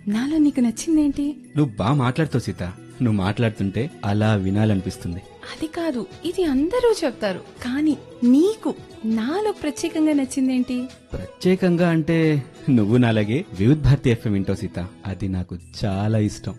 నాలో నీకు నచ్చిందేంటి నువ్వు బాగా మాట్లాడుతావు సీత నువ్వు మాట్లాడుతుంటే అలా వినాలనిపిస్తుంది అది కాదు ఇది అందరూ చెప్తారు కానీ నీకు నాలో ప్రత్యేకంగా నచ్చిందేంటి ప్రత్యేకంగా అంటే నువ్వు నాలాగే వివిధ్ భారతి ఎఫ్ఎం వింటావు సీత అది నాకు చాలా ఇష్టం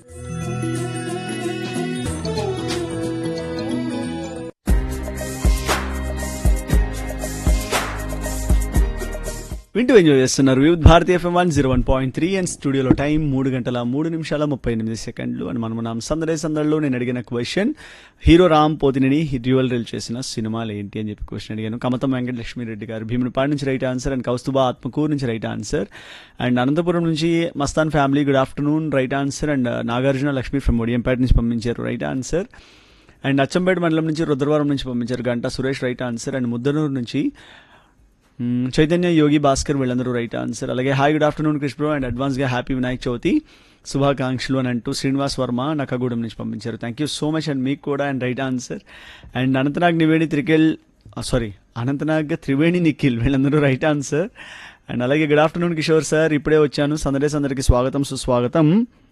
వింటూ ఎంజాయ్ చేస్తున్నారు Vividh Bharati FM one zero one point three and స్టూడియోలో టైం మూడు గంటల మూడు నిమిషాల ముప్పై ఎనిమిది సెకండ్లు అని మనం మనం సందడే సందడిలో నేను అడిగిన question hero Ram Pothineni dual role చేసిన సినిమాలు ఏంటి అని చెప్పి క్వశ్చన్ అడిగాను కమతం వెంకటలక్ష్మి రెడ్డి గారు భీమునిపాడు నుంచి right answer and Kaustubha Atmakur నుంచి రైట్ ఆన్సర్ అండ్ అనంతపురం నుంచి Mastan family good afternoon right answer and Nagarjuna Lakshmi from Odiyampeta నుంచి పంపించారు రైట్ ఆన్సర్ అండ్ అచ్చంపేట మండలం నుంచి రుద్రవరం నుంచి పంపించారు Ganta Suresh right answer and Muddanur నుంచి మ్మ్, చైతన్య యోగి భాస్కర్ వీళ్ళందరూ రైట్ ఆన్సర్ అలాగే hi good afternoon Krishna bro and అడ్వాన్స్గా హ్యాపీ వినాయక్ చవితి శుభాకాంక్షలు అని అంటూ శ్రీనివాస్ వర్మ నక్కగూడెం నుంచి పంపించారు thank you so much and మీకు కూడా and right answer and Anantnag నివేణి త్రికెల్ సారీ అనంతనాగ్ త్రివేణి నిఖిల్ వీళ్ళందరూ రైట్ ఆన్సర్ అండ్ అలాగే గుడ్ ఆఫ్టర్నూన్ కిషోర్ సార్ ఇప్పుడే వచ్చాను సందడేస్ అందరికీ స్వాగతం సుస్వాగతం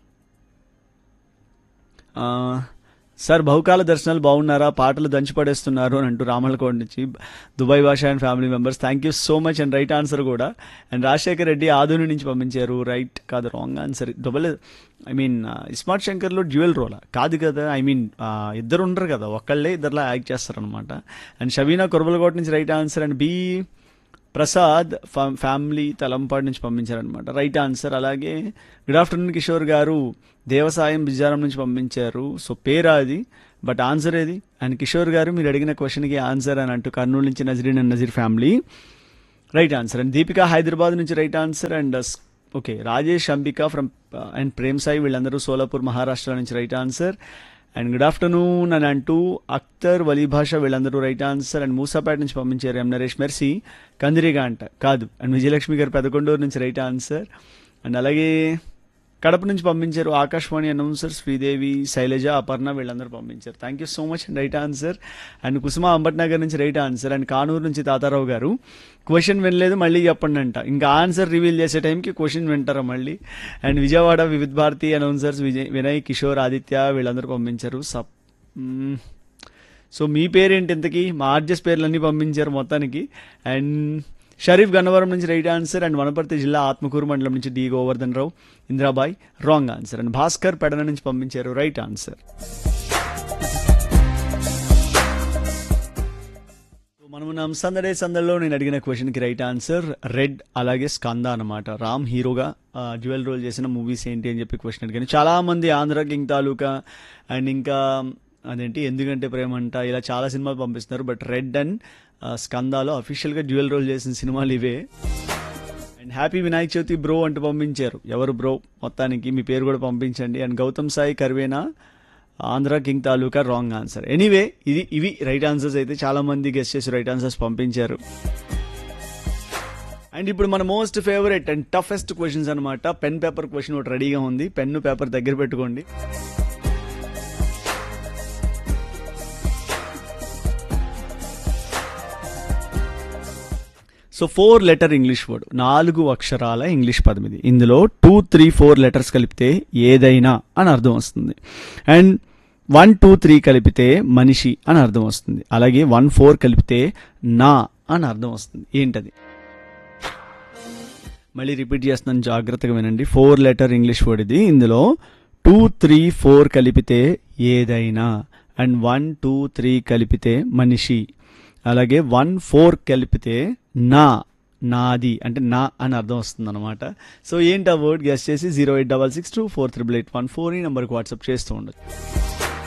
ఆ, సార్ బహుకాల దర్శనాలు బాగున్నారా పాటలు దంచి పడేస్తున్నారు అని అంటూ రామలకోట నుంచి Dubai Basha and family members thank you so much and right answer కూడా అండ్ రాజశేఖర్ రెడ్డి ఆదోని నుంచి పంపించారు రైట్ కాదు wrong answer double I mean iSmart శంకర్లో డ్యూయల్ రోలా కాదు కదా ఐ మీన్ ఇద్దరు ఉండరు కదా ఒక్కళ్ళే ఇద్దరులా యాక్ట్ చేస్తారనమాట అండ్ షబీనా కొరబలకోట నుంచి right answer and B Prasad ఫా- ఫ్యామిలీ తలంపాడు నుంచి పంపించారనమాట రైట్ ఆన్సర్ అలాగే గుడ్ ఆఫ్టర్నూన్ కిషోర్ గారు దేవసాయం బిజారం నుంచి పంపించారు సో పేరా అది బట్ ఆన్సర్ ఏది అండ్ కిషోర్ గారు మీరు అడిగిన క్వశ్చన్కి ఆన్సర్ అని అంటూ కర్నూలు నుంచి Nazreen and Nazir family right answer and Deepika Hyderabad నుంచి right answer and okay Rajesh Ambika from and Prem Sai వీళ్ళందరూ సోలాపూర్ మహారాష్ట్ర నుంచి right answer and good afternoon అని అంటూ అఖ్తర్ వలీ భాష వీళ్ళందరూ రైట్ ఆన్సర్ అండ్ మూసాపేట నుంచి పంపించారు ఎం నరేష్ మెర్సీ కందిరిగా అంట కాదు అండ్ విజయలక్ష్మి గారు పెదకొండూరు నుంచి రైట్ ఆన్సర్ అండ్ అలాగే కడప నుంచి పంపించారు ఆకాశవాణి అనౌన్సర్ శ్రీదేవి శైలజ అపర్ణ వీళ్ళందరూ పంపించారు thank you so much and right answer and Kusuma Ambatnagar నుంచి రైట్ ఆన్సర్ అండ్ కానూరు నుంచి తాతారావు గారు క్వశ్చన్ వినలేదు మళ్ళీ చెప్పండి అంట ఇంకా ఆన్సర్ రివీల్ చేసే టైంకి క్వశ్చన్ వింటారా మళ్ళీ అండ్ విజయవాడ వివిధ భారతి అనౌన్సర్స్ విజయ్ వినయ్ కిషోర్ ఆదిత్య వీళ్ళందరూ పంపించారు సప్ మ్మ్. సో మీ పేరేంటి ఇంతకీ మా ఆర్జెస్ పేర్లన్నీ పంపించారు మొత్తానికి అండ్ షరీఫ్ గన్నవరం నుంచి రైట్ ఆన్సర్ అండ్ వనపర్తి జిల్లా ఆత్మకూరు మండలం నుంచి D Govardhan Rao Indrabai wrong answer and Bhaskar Pedana నుంచి పంపించారు రైట్ ఆన్సర్ మనం మనం సందడే సందడిలో నేను అడిగిన క్వశ్చన్కి రైట్ ఆన్సర్ రెడ్ అలాగే స్కంద అనమాట రామ్ హీరోగా డ్యువెల్ రోల్ చేసిన మూవీస్ ఏంటి అని చెప్పి క్వశ్చన్ అడిగాను చాలా మంది ఆంధ్ర కింగ్ తాలూకా అండ్ ఇంకా అదేంటి ఎందుకంటే ప్రేమ అంట ఇలా చాలా సినిమాలు పంపిస్తున్నారు బట్ రెడ్ అండ్ స్కందాలో అఫీషియల్గా డ్యూయల్ రోల్ చేసిన సినిమాలు ఇవే and happy Vinayaka Chavithi bro అంటూ పంపించారు ఎవరు బ్రో మొత్తానికి మీ పేరు కూడా పంపించండి అండ్ గౌతమ్ సాయి కర్వేనా Andhra king Taluka wrong answer anyway ఇది ఇవి రైట్ ఆన్సర్స్ అయితే చాలా మంది గెస్ట్ చేసి రైట్ ఆన్సర్స్ పంపించారు అండ్ ఇప్పుడు మన most favourite and toughest questions అనమాట పెన్ పేపర్ క్వశ్చన్ ఒకటి రెడీగా ఉంది పెన్ను పేపర్ దగ్గర పెట్టుకోండి so four letter English word నాలుగు అక్షరాల ఇంగ్లీష్ పదం ఇది ఇందులో టూ త్రీ ఫోర్ లెటర్స్ కలిపితే ఏదైనా అని అర్థం వస్తుంది అండ్ వన్ టూ త్రీ కలిపితే మనిషి అని అర్థం వస్తుంది అలాగే వన్ ఫోర్ కలిపితే నా అని అర్థం వస్తుంది ఏంటది మళ్ళీ రిపీట్ చేస్తున్నాను జాగ్రత్తగా వినండి ఫోర్ లెటర్ ఇంగ్లీష్ వర్డ్ ఇది ఇందులో టూ త్రీ ఫోర్ కలిపితే ఏదైనా అండ్ వన్ టూ త్రీ కలిపితే మనిషి అలాగే వన్ ఫోర్ కలిపితే నా నాది అంటే నా అని అర్థం వస్తుంది అనమాట సో ఏంటి ఆ వర్డ్ గెస్ట్ చేసి zero eight double six two four triple eight one four ఈ నెంబర్కి వాట్సాప్ చేస్తూ ఉండొచ్చు